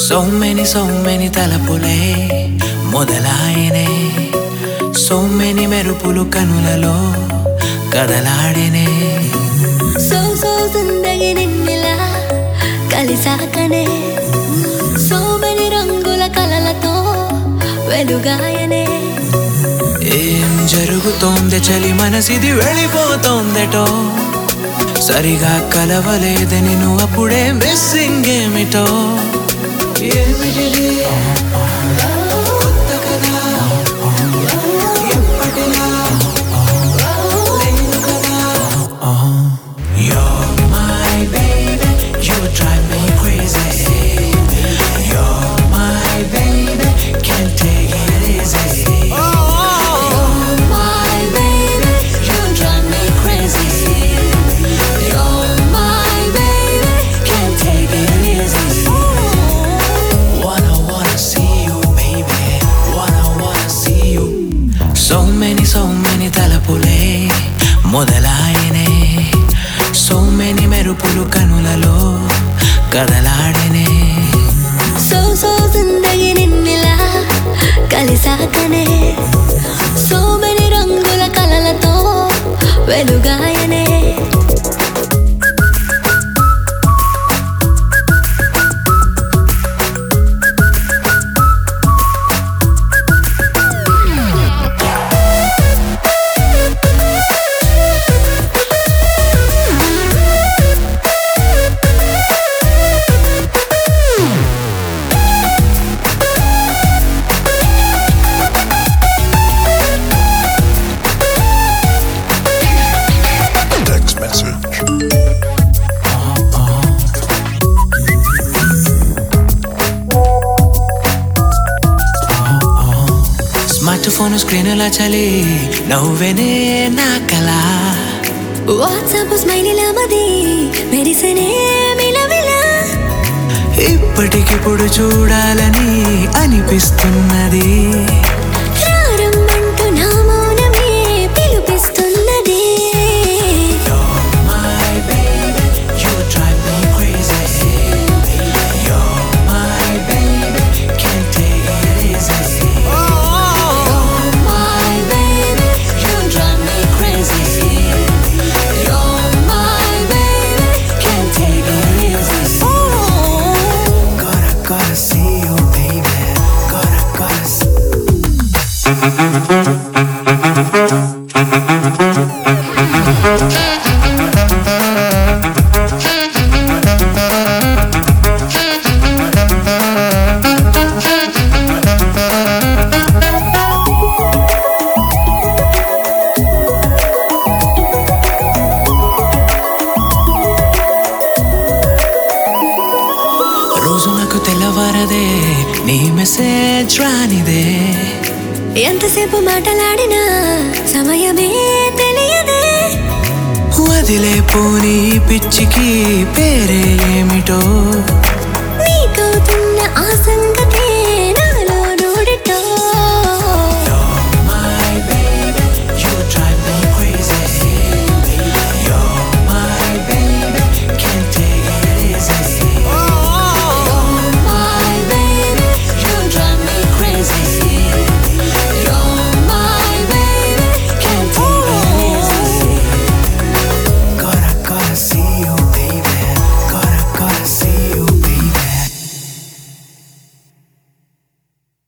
So many so many తలపులే మొదలాయనే so many మెరుపులు కనులలో కదలాడేనే సో సో జిందగి నిన్నెలా కలిసాకనే సో మెని రంగుల కలలతో వెలుగాయనే ఏం జరుగుతోంది చలి మనసిది వెళ్ళిపోతోందటో సరిగా కలవలేదని నువ్వు అప్పుడే మిస్సింగ్ ఏమిటో ఏమిటిది? కొత్త కదా? ఎప్పటిలా? లేదు కదా? You're my baby, you drive me crazy. You're my baby, can't take it easy. My baby, you drive me crazy. You're my baby, can't take it easy. Wanna wanna see you, baby. Wanna wanna see you. So many, so many తలపులే మొదలాయనే so many మెరుపులు కనులలో కదలాడనే so so జిందగి నిన్నెలా కలిసాకనే so many రంగుల కలలతో వెలుగాయనే Text message. Smart phone screen చలి నవ్వెనే నా కళ వాట్సాప్ స్మైలీలా మది మెరిసనే మిలమిలా ఇప్పటికిప్పుడు చూడాలని అనిపిస్తున్నది ప్రారంభంటూ నా మౌనమే పిలుపిస్తున్నది My baby, you drive me crazy. You're my baby, can't take it easy. My baby, you drive me crazy. You're my baby, can't take it easy. Gotta, gotta see you, baby. Gotta, gotta see. రోజు నాకు తెల్లవారదే నీ message రానిదే ఎంతసేపు మాటలాడినా సమయమే తెలియదే వదిలే పోనీ పిచ్చికి పేరే ఏమిటో